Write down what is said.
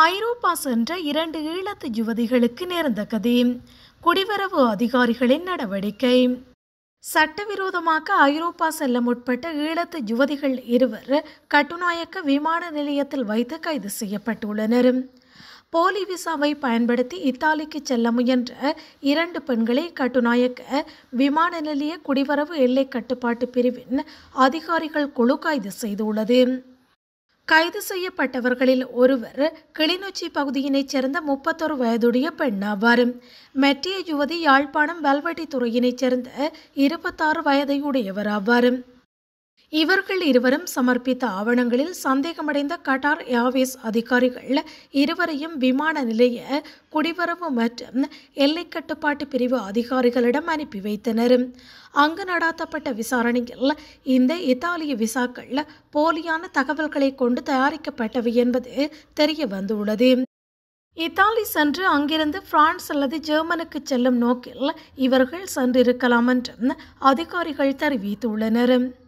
ஐரோப்பா சென்ற இரண்டு ஈழத்து யுவதிகளுக்கு நேர்ந்த கதி குடிவரவு அதிகாரிகளின் நடவடிக்கை சட்டவிரோதமாக ஐரோப்பா செல்ல முற்பட்ட ஈழத்து யுவதிகள் இருவர் கட்டுநாயக்க விமான நிலையத்தில் வைத்து கைது செய்யப்பட்டுள்ளனர் போலி விசாவை பயன்படுத்தி இத்தாலிக்கு செல்ல முயன்ற இரண்டு பெண்களை கட்டுநாயக்க விமான நிலைய குடிவரவு எல்லை கட்டுப்பாட்டு பிரிவின் அதிகாரிகள் குழு கைது செய்துள்ளது கைது செய்யப்பட்டவர்களில் ஒருவர் கிளிநொச்சி பகுதியினைச் சேர்ந்த முப்பத்தொரு வயதுடைய பெண் ஆவார் மெட்டிய யுவதி யாழ்ப்பாணம் வெல்வெட்டி துறையினைச் சேர்ந்த இருபத்தாறு வயதையுடையவர் ஆவார் இவர்கள் இருவரும் சமர்ப்பித்த ஆவணங்களில் சந்தேகமடைந்த கட்டார் ஏர்வேஸ் அதிகாரிகள் இருவரையும் விமான நிலைய குடிவரவு மற்றும் எல்லை கட்டுப்பாட்டு பிரிவு அதிகாரிகளிடம் அனுப்பி வைத்தனர் அங்கு நடாத்தப்பட்ட விசாரணையில் இந்த இத்தாலிய விசாக்கள் போலியான தகவல்களை கொண்டு தயாரிக்கப்பட்டவை என்பது தெரிய வந்துள்ளது இத்தாலி சென்று அங்கிருந்து பிரான்ஸ் அல்லது ஜெர்மனுக்கு செல்லும் நோக்கில் இவர்கள் சென்றிருக்கலாம் என்றும் அதிகாரிகள் தெரிவித்துள்ளனர்